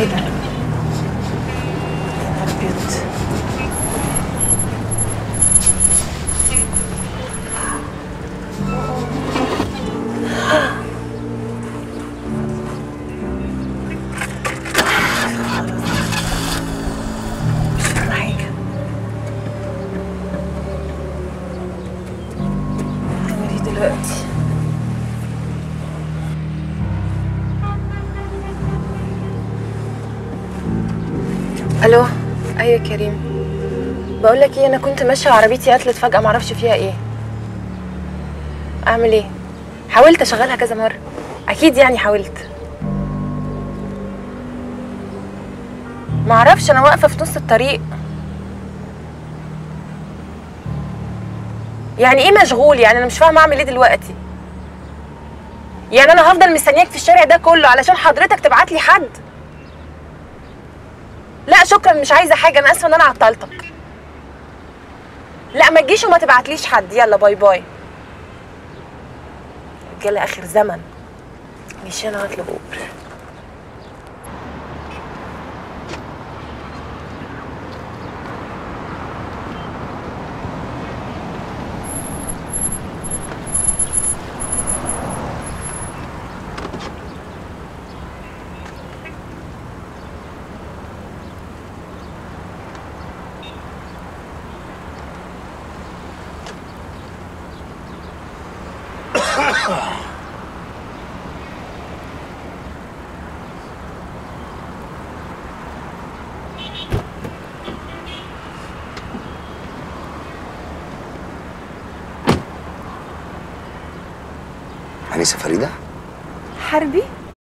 ايه ده؟ يا نهار أبيض. مش فاهمة حاجة أعمل ايه دلوقتي؟ الو ايوه يا كريم بقول لك ايه انا كنت ماشيه وعربيتي عطلت فجاه معرفش فيها ايه اعمل ايه حاولت اشغلها كذا مره اكيد يعني حاولت معرفش انا واقفه في نص الطريق يعني ايه مشغول يعني انا مش فاهمه اعمل ايه دلوقتي يعني انا هفضل مستنياك في الشارع ده كله علشان حضرتك تبعت لي حد لا شكرا مش عايزه حاجه انا اسفه ان انا عطلتك لا ما تجيش وما تبعتليش حد يلا باي باي رجاله اخر زمن مش انا هطلب اوبر أنسة فريدة حربي